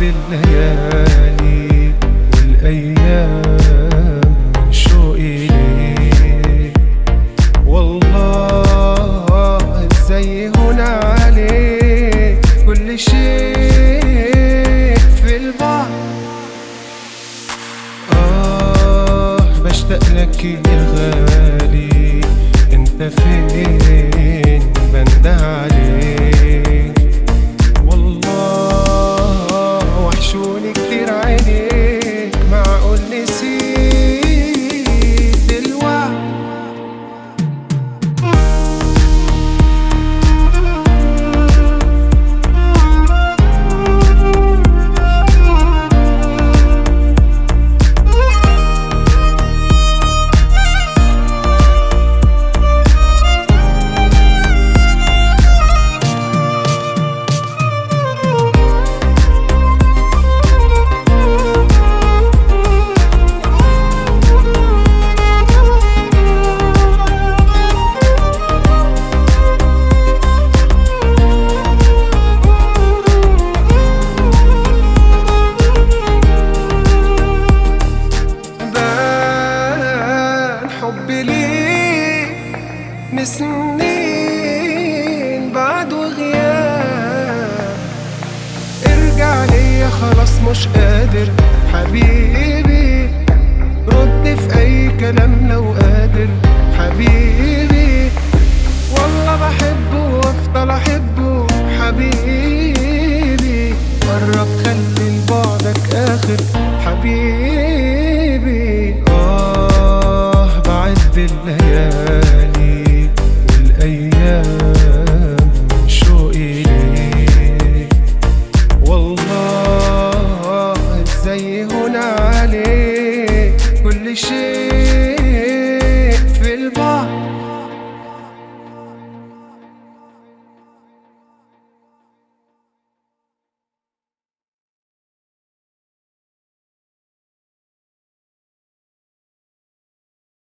الليالي والأيام من شوقي ليك والله ازاي هون عليك كل شيء في البعض آه بشتاق لك يا غالي انت فين بنده عليك والله وحشوني كتير عينيك معقول نسيت الوعد بان حبي ليك من سنين بعد غياب ارجع ليا خلاص مش قادر حبيبي رد في اي كلام لو قادر حبيبي والله بحبه وافضل احبه حبيبي قرب خلي لبعدك اخر حبيبي اه بعد الليالي والايام من شوقي ليك والله ازاي هون عليك كل شيء